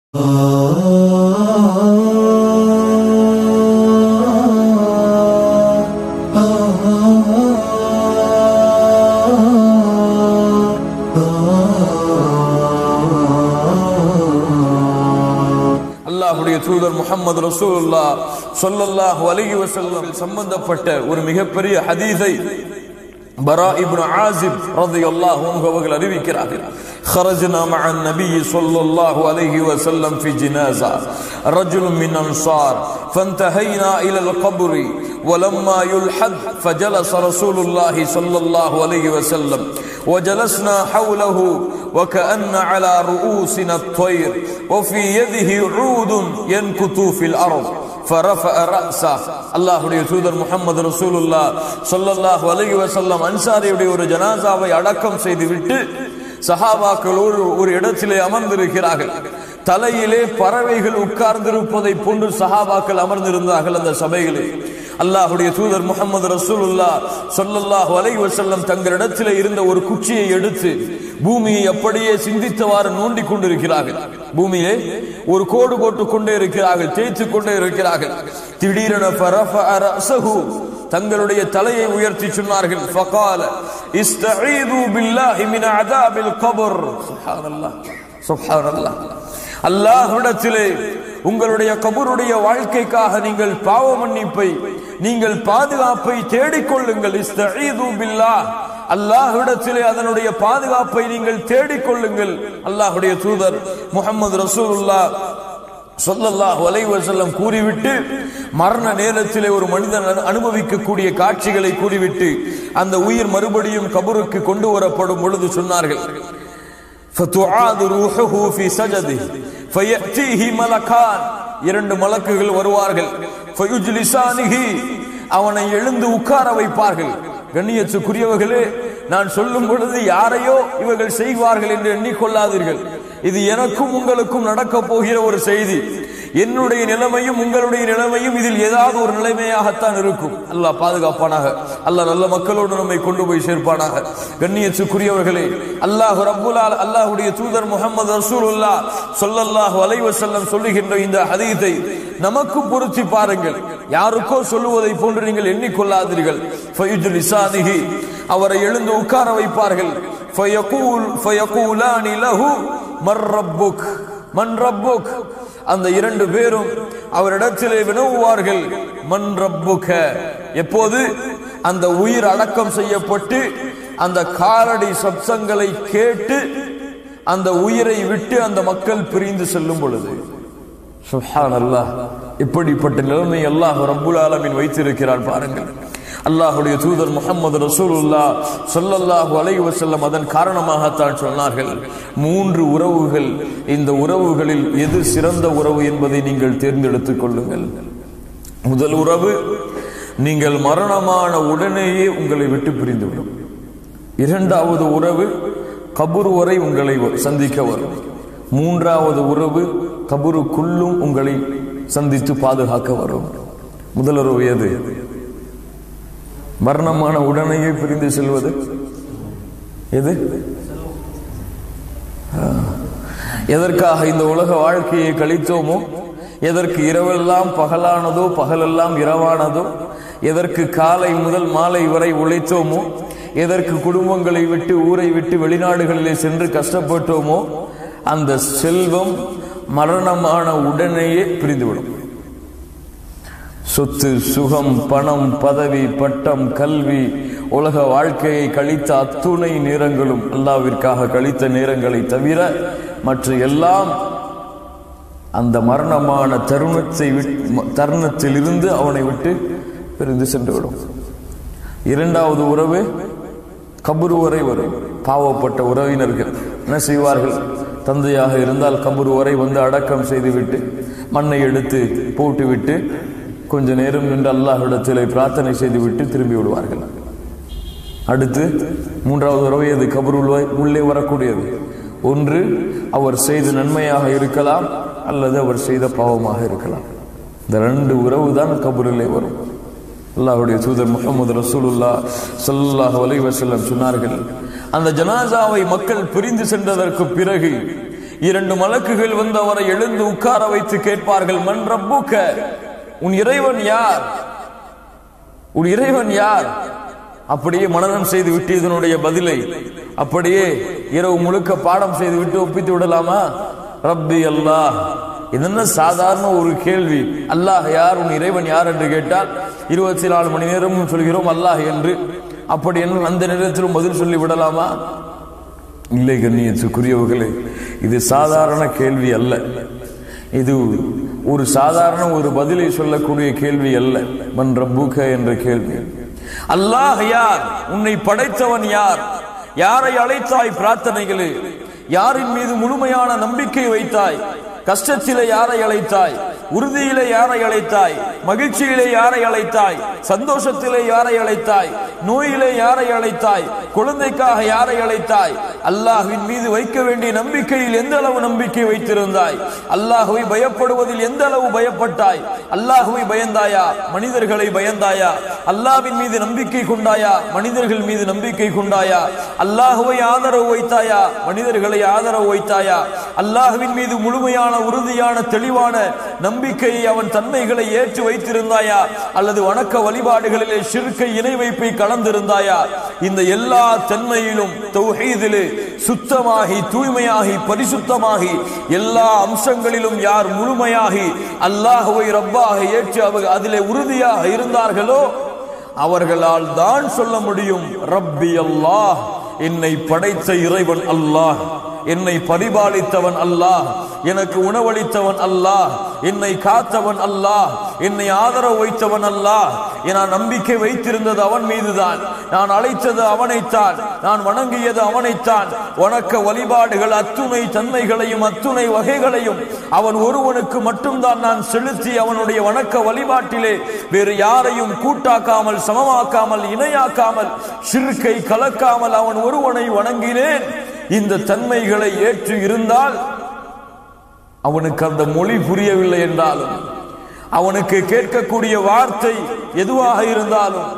அல்லாஹ்வுடைய தூதர் முஹம்மது ரசூலுல்லா ஸல்லல்லாஹு அலைஹி வஸல்லம் சம்பந்தப்பட்ட ஒரு மிகப்பெரிய ஹதீஸை பரா இப்னு ஆசிப் ரலியல்லாஹு அன்ஹு அவர்கள் அறிவிக்கிறார்கள் خرجنا مع النبي صلى الله عليه وسلم في جنازة رجل من أنصار فانتهينا إلى القبر ولما يلحد فجلس رسول الله صلى الله عليه وسلم وجلسنا حوله وكأن على رؤوسنا الطير وفي يده عود ينكت في الأرض فرفع رأسه அல்லாஹ்வுடைய தூதர் முகமது ரசூலுல்லா ஸல்லல்லாஹு அலைஹி வஸல்லம் அன்சாரியுடைய ஒரு ஜனாசாவை அடக்கம் செய்துவிட்டு சஹாபாக்களோடு ஒரு இடத்திலே அமர்ந்திருக்கிறார்கள் தலையிலே பறவைகள் உட்கார்ந்திருப்பதை போன்று சஹாபாக்கள் அமர்ந்திருந்தார்கள் அந்த சபைகளில் அல்லாஹுடைய தூதர் முகமது ரசூலுல்லா சொல்லல்லாஹு அலைஹி வஸல்லம் தங்களிடத்திலே இருந்த ஒரு குச்சியை எடுத்து பூமியை அப்படியே சிந்தித்தவாறு நோண்டி கொண்டிருக்கிறார்கள் பூமியிலே ஒரு கோடு போட்டு கொண்டே இருக்கிறார்கள் தேய்த்து கொண்டே இருக்கிறார்கள் திடீரென ஃபரஃபஅ ரஅஸஹு தங்களுடைய தலையை உயர்த்தி சொன்னார்கள் ஃபகால இஸ்தஈது பில்லாஹி மின் அதாபில் கபர் சுப்ஹானல்லாஹ் சுப்ஹானல்லாஹ் அல்லாஹ்விடத்திலே உங்களுடைய கபருடைய வாழ்க்கைக்காக நீங்கள் பாவ மன்னிப்பை நீங்கள் பாதுகாப்பை தேடிக்கொள்ளுங்கள் இஸ்தஈது பில்லாஹ் அல்லாஹ்விடத்திலே அதனுடைய பாதுகாப்பை நீங்கள் தேடிக்கொள்ளுங்கள் அல்லாஹ்வுடைய தூதர் முகமது ரசூலுல்லாஹ் சொல்லல்லாஹு அலைஹி வஸல்லம் கூறிவிட்டு மரண நேரத்திலே ஒரு மனிதன் அனு- அனுபவிக்கக்கூடிய காட்சிகளை கூறிவிட்டு அந்த உயிர் மறுபடியும் கபருக்கு கொண்டு வரப்படும் பொழுது சொன்னார்கள் فَتُعَادُ رُوحُهُ فِي سَجَدِهِ فَيَأْتِيهِ مَلَكَانِ இரண்டு மலக்குகள் வருவார்கள் فَيُجْلِسَانِهِ அவனை எழுந்து உட்கார வைப்பார்கள் கண்ணியத்துக்குரியவர்களே நான் சொல்லும் பொழுது யாரையோ இவர்கள் செய்வார்கள் என்று எண்ணிக்கொள்ளாதீர்கள் இது எனக்கும் உங்களுக்கும் நடக்க போகிற ஒரு செய்தி என்னுடைய நிலைமையும் உங்களுடைய நிலைமையும் இதில் ஏதாவது ஒரு நிலைமையாகத்தான் இருக்கும் அல்லாஹ் பாதுகாப்பானாக அல்லாஹ் நல்ல மக்களோடு நம்மை கொண்டு போய் சேர்ப்பானாக கண்ணியத்துக்குரியவர்களே அல்லாஹ் ரப்புலால் அல்லாஹ்வுடைய தூதர் முகமது ரசூலுல்லா சொல்லல்லாஹு அலைஹி வஸல்லம் சொல்லுகின்ற இந்த ஹதீஸை நமக்கு பொருத்தி பாருங்கள் யாருக்கோ சொல்லுவதை போன்று நீங்கள் எண்ணிக்கொள்ளாதீர்கள் ஃபயுஜ்லிசானிஹி அவரை எழுந்து உட்கார வைப்பார்கள் ஃபயகூல் ஃபயகூலானி லஹு மர் ரப்புக் மன் ரப்புக் அந்த இரண்டு பேரும் அவரிடத்திலே வினவுவார்கள் மன் ரப்புக எப்போது அந்த உயிர் அடக்கம் செய்யப்பட்டு அந்த காலடி சப்சங்களை கேட்டு அந்த உயிரை விட்டு அந்த மக்கள் பிரிந்து செல்லும் பொழுது சுஹான் அல்லாஹ் இப்படிப்பட்ட நிலைமை அல்லாஹ் ரப்புல் ஆலமீன் வைத்திருக்கிறான் பாருங்கள் அல்லாஹ்வுடைய தூதர் முகமது ரசூலுல்லா ஸல்லல்லாஹு அலைஹி வஸல்லம் அதன் காரணமாகத்தான் சொன்னார்கள் மூன்று உறவுகள் இந்த உறவுகளில் எது சிறந்த உறவு என்பதை நீங்கள் தேர்ந்தெடுத்துக் கொள்ளுங்கள் முதல் உறவு நீங்கள் மரணமான உடனேயே உங்களை விட்டு பிரிந்துவிடும் இரண்டாவது உறவு கபூர் வரை உங்களை சந்திக்க வரும் மூன்றாவது உறவு கபருக்குள்ளும் உங்களை சந்தித்து பாதுகாக்க வரும் முதல் உறவு எது மரணமான உடனேயே பிரிந்து செல்வது எது ஆ. எதற்காக இந்த உலக வாழ்க்கையை கழித்தோமோ எதற்கு இரவெல்லாம் பகலானதோ பகலெல்லாம் இரவானதோ எதற்கு காலை முதல் மாலை வரை உழைத்தோமோ எதற்கு குடும்பங்களை விட்டு ஊரை விட்டு வெளிநாடுகளிலே சென்று கஷ்டப்பட்டோமோ அந்த செல்வம் மரணமான உடனேயே பிரிந்துவிடும் சொத்து சுகம் பணம் பதவி பட்டம் கல்வி உலக வாழ்க்கையை கழித்த அத்துணை நேரங்களும் அல்லாவிற்காக கழித்த நேரங்களை தவிர மற்ற எல்லாம் அந்த மரணமான தருணத்தை விட்- தருணத்தில் இருந்து அவனை விட்டு பிரிந்து சென்றுவிடும் இரண்டாவது உறவு கபரு வரை வரும் பாவப்பட்ட உறவினர்கள் என்ன செய்வார்கள் தந்தையாக இருந்தால் கபரு வரை வந்து அடக்கம் செய்துவிட்டு மண்ணை எடுத்து போட்டுவிட்டு கொஞ்ச நேரம் நின்று அல்லாஹ்விடத்திலே பிரார்த்தனை செய்துவிட்டு திரும்பி விடுவார்கள் அடுத்து மூன்றாவது உறவு அது கபருள் உள்ளே வரக்கூடியது ஒன்று அவர் செய்த நன்மையாக இருக்கலாம் அல்லது அவர் செய்த பாவமாக இருக்கலாம் இந்த ரெண்டு உறவு தான் கபரிலே வரும் அல்லாஹ்வுடைய தூதர் முகமது ரசூலுல்லா ஸல்லல்லாஹு அலைஹி வஸல்லம் சொன்னார்கள் அந்த ஜனாசாவை மக்கள் பிரிந்து சென்றதற்கு பிறகு இரண்டு மலக்குகள் வந்து அவரை எழுந்து உட்கார வைத்து கேட்பார்கள் மன் ரப்புக்க உன் இறைவன் யார் உன் இறைவன் யார் அப்படியே மனநம் செய்து விட்டு இதனுடைய பதிலை அப்படியே இரவு முழுக்க பாடம் செய்து விட்டு ஒப்பித்து விடலாமா ரப்பி அல்லாஹ் இது என்ன சாதாரண ஒரு கேள்வி அல்லாஹ் யார் உன் இறைவன் யார் என்று கேட்டால் இருபத்தி நாலு மணி நேரமும் சொல்கிறோம் அல்லாஹ் என்று அப்படி என்ன அந்த நேரத்திலும் பதில் சொல்லி விடலாமா இல்லை கண்ணியத்துக்குரியவர்களே இது சாதாரண கேள்வி அல்ல இது ஒரு சாதாரண ஒரு பதிலை சொல்லக்கூடிய கேள்வி அல்ல மன் ரப்புக என்ற கேள்வி அல்லாஹ் யார் உன்னை படைத்தவன் யார் யாரை அழைத்தாய் பிரார்த்தனைகளே யாரின் மீது முழுமையான நம்பிக்கை வைத்தாய் கஷ்டத்திலே யாரை அழைத்தாய் உறுதியிலே யாரை அழைத்தாய் மகிழ்ச்சியிலே யாரை அழைத்தாய் சந்தோஷத்திலே யாரை அழைத்தாய் நோயிலே யாரை அழைத்தாய் குழந்தைக்காக யாரை அழைத்தாய் அல்லாஹ்வின் மீது வைக்க வேண்டிய நம்பிக்கையில் எந்த அளவு நம்பிக்கை வைத்திருந்தாய் அல்லாஹுவை பயப்படுவதில் எந்த அளவு பயப்பட்டாய் அல்லாஹுவை பயந்தாயா மனிதர்களை பயந்தாயா அல்லாஹ்வின் மீது நம்பிக்கை கொண்டாயா மனிதர்கள் மீது நம்பிக்கை கொண்டாயா அல்லாஹுவை ஆதரவு வைத்தாயா மனிதர்களை ஆதரவு வைத்தாயா அல்லாஹ்வின் மீது முழுமையான உறுதியான தெளிவான நம்பிக்கையை அவன் தன்மைகளை ஏற்று வைத்திருந்தாயா அல்லது வணக்க வழிபாடுகளிலே சிறுக்கை இணை வைப்பை கலந்திருந்தாயா இந்த எல்லா தன்மையிலும் தௌஹீதிலே சுத்தமாகி தூய்மையாகி பரிசுத்தமாகி எல்லா அம்சங்களிலும் யார் முழுமையாகி அல்லாஹுவை ரப்பாக ஏற்று அவர் அதிலே உறுதியாக இருந்தார்களோ அவர்களால் தான் சொல்ல முடியும் ரப்பி அல்லாஹ் என்னை படைத்த இறைவன் அல்லாஹ் என்னை பரிபாலித்தவன் அல்லாஹ் எனக்கு உணவளித்தவன் அல்லாஹ் என்னை காத்தவன் அல்லாஹ் என்னை ஆதரவு வைத்தவன் அல்லாஹ் நான் நம்பிக்கை வைத்திருந்தது அவன் மீதுதான் நான் அழைத்தது அவனைத்தான் நான் வணங்கியது அவனைத்தான் வணக்க வழிபாடுகள் அத்துணை தன்மைகளையும் அத்துணை வகைகளையும் அவன் ஒருவனுக்கு மட்டும்தான் நான் செலுத்தி அவனுடைய வணக்க வழிபாட்டிலே வேறு யாரையும் கூட்டாக்காமல் சமமாக்காமல் இணையாக்காமல் சிறுக்கை கலக்காமல் அவன் ஒருவனை வணங்கினேன் இந்த தன்மைகளை ஏற்று இருந்தால் அவனுக்கு அந்த மொழி புரியவில்லை என்றாலும் அவனுக்கு கேட்கக்கூடிய வார்த்தை எதுவாக இருந்தாலும்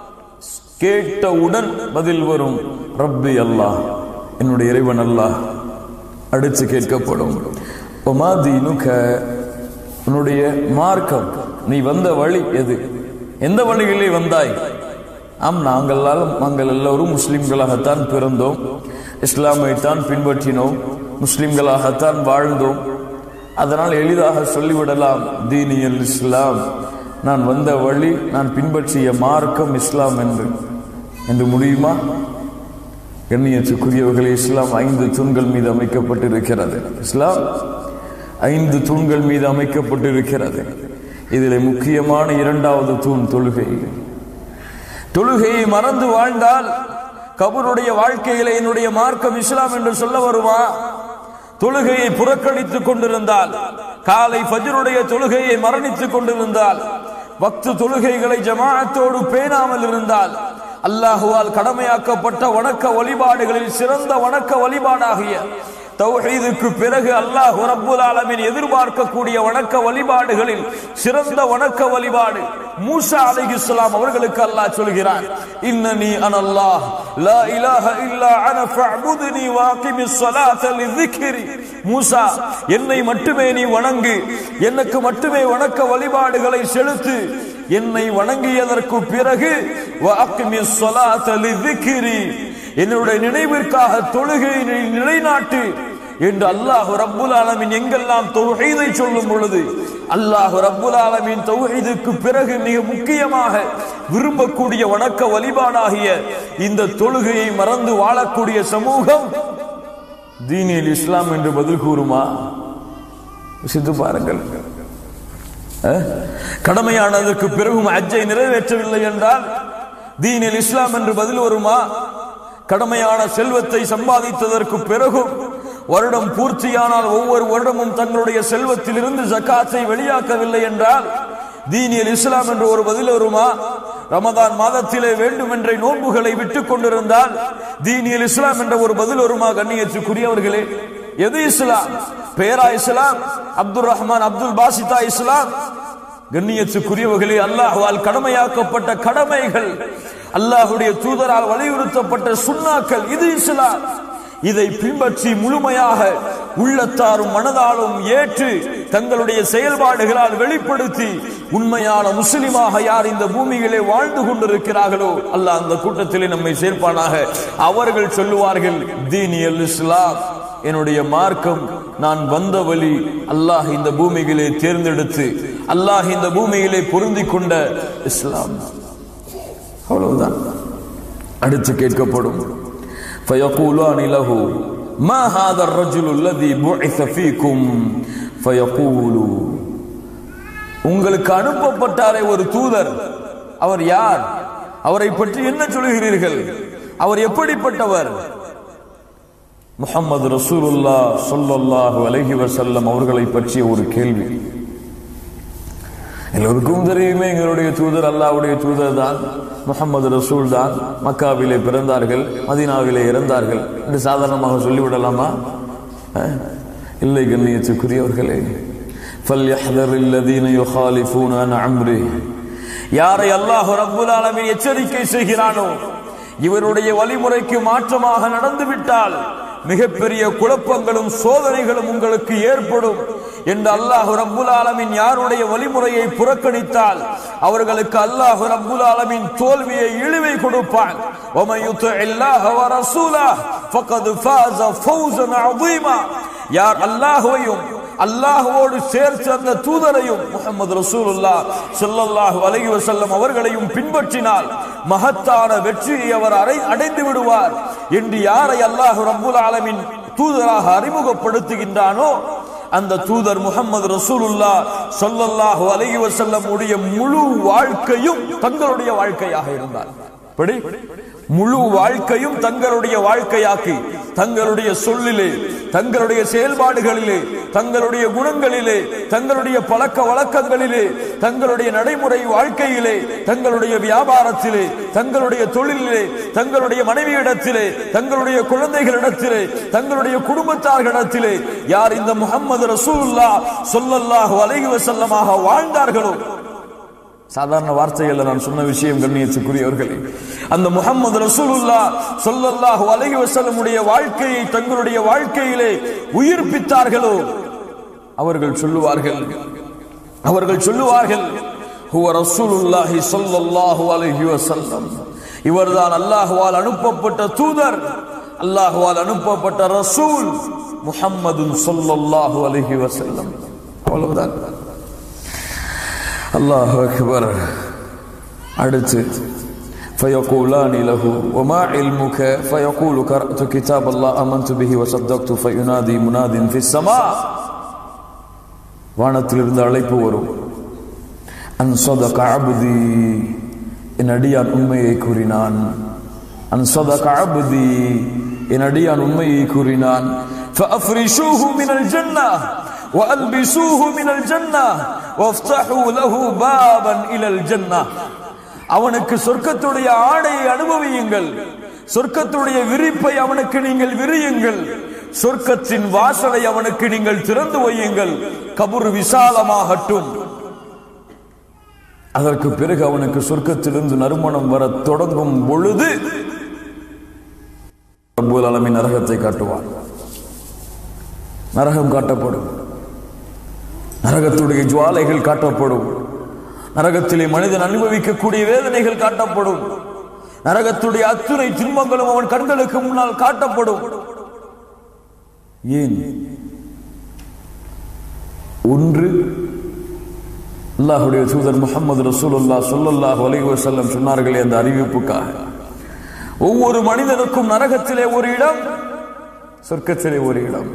கேட்டவுடன் பதில் வரும் ரப்பி அல்லாஹ் என்னுடைய இறைவன் அல்லாஹ் அடுத்து கேட்கப்படும் ஒமாதீனுக உன்னுடைய மார்க்கம் நீ வந்த வழி எது எந்த வழிகளிலே வந்தாய் ஆம் நாங்கள் நாங்கள் எல்லோரும் முஸ்லிம்களாகத்தான் பிறந்தோம் இஸ்லாமைத்தான் பின்பற்றினோம் முஸ்லிம்களாகத்தான் வாழ்ந்தோம் அதனால் எளிதாக சொல்லிவிடலாம் தீனியல் இஸ்லாம் நான் வந்த வழி நான் பின்பற்றிய மார்க்கம் இஸ்லாம் என்று என்று முடியுமா கண்ணியத்துக்குரியவர்களே இஸ்லாம் ஐந்து தூண்கள் மீது அமைக்கப்பட்டிருக்கிறது இஸ்லாம் ஐந்து தூண்கள் மீது அமைக்கப்பட்டிருக்கிறது இதில் முக்கியமான இரண்டாவது தூண் தொழுகை தொழுகையை மறந்து வாழ்ந்தால் கபருடைய வாழ்க்கையில என்னுடைய மார்க்கம் இஸ்லாம் என்று சொல்ல வருமா தொழுகையை புறக்கணித்துக் கொண்டிருந்தால் காலை ஃபஜ்ருடைய தொழுகையை மரணித்துக் கொண்டிருந்தால் பக்து தொழுகைகளை ஜமாஅத்தோடு பேணாமல் இருந்தால் அல்லாஹுவால் கடமையாக்கப்பட்ட வணக்க வழிபாடுகளில் சிறந்த வணக்க வழிபாடாகிய தௌஹீதுக்கு பிறகு அல்லாஹ் ரப்புல் ஆலமீன் எதிர்பார்க்கக்கூடிய வணக்க வழிபாடுகளில் சிறந்த வணக்க வழிபாடு மூசா அலைஹிஸ்ஸலாம் அவர்களுக்கு அல்லாஹ் சொல்கிறான் இன்னனி அனல்லாஹ் லா இலாஹ இல்லா அன ஃபஅபுதுனி வாகிமிஸ் ஸலாத லிذிக்ரி மூசா என்னை மட்டுமே நீ வணங்கு எனக்கு மட்டுமே வணக்க வழிபாடுகளை செலுத்து என்னை வணங்கியதற்கு பிறகு வாகிமிஸ் ஸலாத லிذிக்ரி என்னுடைய நினைவிற்காக தொழுகையை நிலைநாட்டு என்று அல்லாஹ் ரப்புல் ஆலமின் எங்கெல்லாம் தௌஹீதை சொல்லும் பொழுது அல்லாஹ் ரப்புல் ஆலமின் தௌஹீதுக்கு பிறகு மிக முக்கியமாக விரும்பக்கூடிய வணக்க வழிபாடாகிய இந்த தொழுகையை மறந்து வாழக்கூடிய சமூகம் தீனில் இஸ்லாம் என்று பதில் கூறுமா சித்து பாருங்கள் கடமையானதற்கு பிறகும் அஜ்ஜை நிறைவேற்றவில்லை என்றால் தீனில் இஸ்லாம் என்று பதில் வருமா கடமையான செல்வத்தை சம்பாதித்ததற்கு பிறகும் வருடம் பூர்த்தியானால் ஒவ்வொரு வருடமும் தங்களுடைய செல்வத்திலிருந்து ஜக்காத்தை வெளியாக்கவில்லை என்றால் தீனியல் இஸ்லாம் என்று ஒரு பதில் வருமா ரமதான் மாதத்திலே வேண்டும் என்ற நோன்புகளை விட்டுக் கொண்டிருந்தால் தீனியல் இஸ்லாம் என்ற ஒரு பதில் வருமா கண்ணியத்துக்குரியவர்களே எது இஸ்லாம் பேரா இஸ்லாம் அப்துல் ரஹ்மான் அப்துல் பாசிதா இஸ்லாம் கண்ணியத்துக்குரியவர்களே அல்லாஹுவால் கடமையாக்கப்பட்ட கடமைகள் அல்லாஹுடைய தூதரால் வலியுறுத்தப்பட்ட சுண்ணாக்கள் இது இஸ்லாம் இதை பின்பற்றி முழுமையாக உள்ளத்தாரும் மனதாலும் ஏற்று தங்களுடைய செயல்பாடுகளால் வெளிப்படுத்தி உண்மையான முஸ்லிமாக யார் இந்த பூமியிலே வாழ்ந்து கொண்டிருக்கிறார்களோ அல்லாஹ் அந்த கூட்டத்திலே நம்மை சேர்ப்பானாக அவர்கள் சொல்லுவார்கள் தீனியல் இஸ்லாம் என்னுடைய மார்க்கம் நான் வந்த வழி அல்லாஹ் இந்த பூமியிலே தேர்ந்தெடுத்து அல்லாஹ் இந்த பூமியிலே பொருந்திக் கொண்ட இஸ்லாம் அவ்வளவுதான் அடுத்து கேட்கப்படும் فيقولان له ما هذا الرجل الذي بعث فيكم فيقول உங்களுக்கு அனுப்பப்பட்டாரே ஒரு தூதர் அவர் யார் அவரை பற்றி என்ன சொல்கிறீர்கள் அவர் எப்படிப்பட்டவர் முகமது ரசூலுல்லா சொல்லல்லாஹு அலைஹி வஸல்லம் அவர்களை பற்றிய ஒரு கேள்வி எல்லோருக்கும் தெரியுமே எங்களுடைய தூதர் அல்லாவுடைய தூதர் தான் முகமது ரசூல் தான் மக்காவிலே பிறந்தார்கள் மதீனாவிலே இறந்தார்கள் என்று சாதாரணமாக சொல்லிவிடலாமா அஹ்? இல்லை கண்ணியத்துக்குரியவர்களே فَلْيَحْذَرِ الَّذِينَ يُخَالِفُونَ عَنْ أَمْرِهِ யாரை அல்லாஹ் ரப்புல் ஆலமீன் எச்சரிக்கை செய்கிறானோ இவருடைய வழிமுறைக்கு மாற்றமாக நடந்து விட்டால் மிகப்பெரிய குழப்பங்களும் சோதனைகளும் உங்களுக்கு ஏற்படும் என்று அல்லாஹ் ரப்புல் ஆலமின் யாருடைய வழிமுறையை புறக்கணித்தால் அவர்களுக்கு அல்லாஹ் ரப்புல் ஆலமின் தோல்வியை இழிவை கொடுப்பான் وَمَن يُطِعِ اللَّهَ وَرَسُولَهُ فَقَدْ فَازَ فَوْزًا عَظِيمًا யார் அல்லாஹ்வையும் அல்லாஹ்வோடு சேர்த்து அந்த தூதரையும் முகமது ரசூலுல்லாஹ் ஸல்லல்லாஹு அலைஹி வஸல்லம் அவர்களையும் பின்பற்றினால் மகத்தான வெற்றியை அவர் அடை அடைந்து விடுவார் என்று யாரை அல்லாஹ் ரப்புல் ஆலமின் தூதராக அறிமுகப்படுத்துகின்றானோ அந்த தூதர் முகமது ரசூலுல்லா ஸல்லல்லாஹு அலைஹி வஸல்லம் உடைய முழு வாழ்க்கையும் தங்களுடைய வாழ்க்கையாக இருந்தார் படி முழு வாழ்க்கையும் தங்களுடைய வாழ்க்கையாக்கி தங்களுடைய சொல்லிலே தங்களுடைய செயல்பாடுகளிலே தங்களுடைய குணங்களிலே தங்களுடைய பழக்க வழக்கங்களிலே தங்களுடைய நடைமுறை வாழ்க்கையிலே தங்களுடைய வியாபாரத்திலே தங்களுடைய தொழிலிலே தங்களுடைய மனைவியிடத்திலே தங்களுடைய குழந்தைகளிடத்திலே தங்களுடைய குடும்பத்தார்களிடத்திலே யார் இந்த முகம்மது ரசூலுல்லா சொல்லல்லாஹு அலைஹி வஸல்லமாக வாழ்ந்தார்களோ சாதாரண வார்த்தைகள்ல நான் சொன்ன விஷயம் கண்ணியத்துக்குரியவர்களே அந்த முகமது ரசூலுல்லா சொல்லல்லாஹு அலைஹி வஸல்லமுடைய வாழ்க்கையை தங்களுடைய வாழ்க்கையிலே உயிர்ப்பித்தார்களோ அவர்கள் சொல்லுவார்கள் அவர்கள் சொல்லுவார்கள் ஹுவ ரசூலுல்லாஹி ஸல்லல்லாஹு அலைஹி வஸல்லம் இவர்தான் அல்லாஹ்வால் அனுப்பப்பட்ட தூதர் அல்லாஹ்வால் அனுப்பப்பட்ட ரசூல் முஹம்மதுன் ஸல்லல்லாஹு அலைஹி வஸல்லம் அவ்வளவுதான் அல்லாஹ் அக்பர் அடுத்து فيقولان له وما علمك فيقول قرأت كتاب الله آمنت به وصدقت فينادي مناد في السماء வானத்திலிருந்து அழைப்பு வரும் அன் صدق عبدي என் அடியான் உண்மையை கூறினான் அன் صدق عبدي என் அடியான் உண்மையை கூறினான் فأفرشوه من الجنة وألبسوه من الجنة وافتحوا له بابا إلى الجنة அவனுக்கு சொர்க்கத்துடைய ஆடையை அனுபவியுங்கள் சொர்க்கத்துடைய விரிப்பை அவனுக்கு நீங்கள் விரியுங்கள் சொர்க்கத்தின் வாசலை அவனுக்கு நீங்கள் திறந்து வையுங்கள் கபுர் விசாலமாகட்டும் அதற்கு பிறகு அவனுக்கு சொர்க்கத்திலிருந்து நறுமணம் வர தொடங்கும் பொழுது ரப்பல் ஆலமீன் நரகத்தை காட்டுவான் நரகம் காட்டப்படும் நரகத்துடைய ஜுவாலைகள் காட்டப்படும் நரகத்திலே மனிதன் அனுபவிக்கக்கூடிய வேதனைகள் காட்டப்படும் நரகத்துடைய அத்துணை துன்பங்களும் அவன் கண்களுக்கு முன்னால் காட்டப்படும் ஏன் ஒன்று அல்லாஹுடைய தூதர் முகமது ரசூலுல்லா சொல்லல்லாஹு அலைஹி வஸல்லம் சொன்னார்களே அந்த அறிவிப்புக்காக ஒவ்வொரு மனிதனுக்கும் நரகத்திலே ஒரு இடம் சொர்க்கத்திலே ஒரு இடம்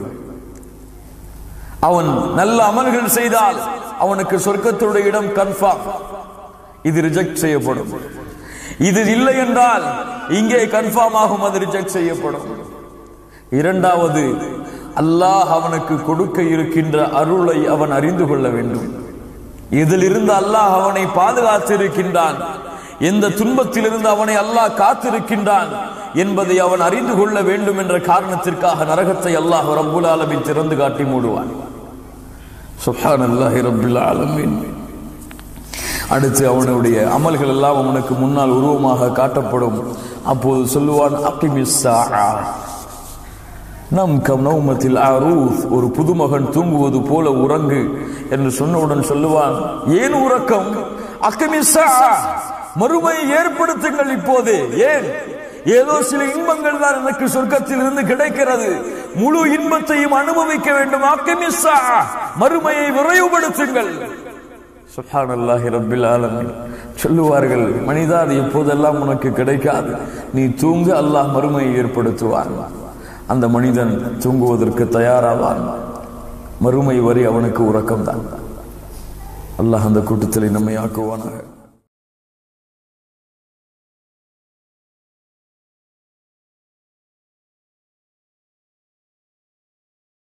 அவன் நல்ல அமல்கள் செய்தால் அவனுக்கு சொர்க்கத்துடைய இடம் கன்ஃபார்ம் இது ரிஜெக்ட் செய்யப்படும் இது இல்லை என்றால் இங்கே கன்ஃபார்ம் ஆகும் அது ரிஜெக்ட் செய்யப்படும் இரண்டாவது அல்லாஹ் அவனுக்கு கொடுக்க இருக்கின்ற அருளை அவன் அறிந்து கொள்ள வேண்டும் இதிலிருந்து அல்லாஹ் அவனை பாதுகாத்திருக்கின்றான் எந்த துன்பத்திலிருந்து அவனை அல்லாஹ் காத்திருக்கின்றான் என்பதை அவன் அறிந்து கொள்ள வேண்டும் என்ற காரணத்திற்காக நரகத்தை அல்லாஹ் ரப்புல் ஆலமின் திறந்து காட்டி மூடுவான் சுஹான் அல்லாஹி ரப்புல் ஆலமின் அடுத்து அவனுடைய அமல்கள் எல்லாம் அவனுக்கு முன்னால் உருவமாக காட்டப்படும் அப்போது சொல்லுவான் அக்கிமிஸ்ஸா நம் கம் நௌமத்தில் ஆரூஸ் ஒரு புதுமகன் தூங்குவது போல உறங்கு என்று சொன்னவுடன் சொல்லுவான் ஏன் உறக்கம் அக்கமிசா மறுமையை ஏற்படுத்துங்கள் இப்போதே ஏன் ஏதோ சில இன்பங்கள் தான் எனக்கு சொர்க்கத்தில் இருந்து கிடைக்கிறது முழு இன்பத்தையும் அனுபவிக்க வேண்டும் அக்கமிசா மறுமையை விரைவுபடுத்துங்கள் சுஹானல்லாஹி ரப்பில் ஆலமீன் சொல்லுவார்கள் மனிதா அது எப்போதெல்லாம் உனக்கு கிடைக்காது நீ தூங்க அல்லாஹ் மறுமையை ஏற்படுத்துவான் அந்த மனிதன் தூங்குவதற்கு தயாராவான் மறுமை வரை அவனுக்கு உறக்கம்தான் அல்லாஹ் அந்த கூட்டத்தில் நம்மை ஆக்குவானாக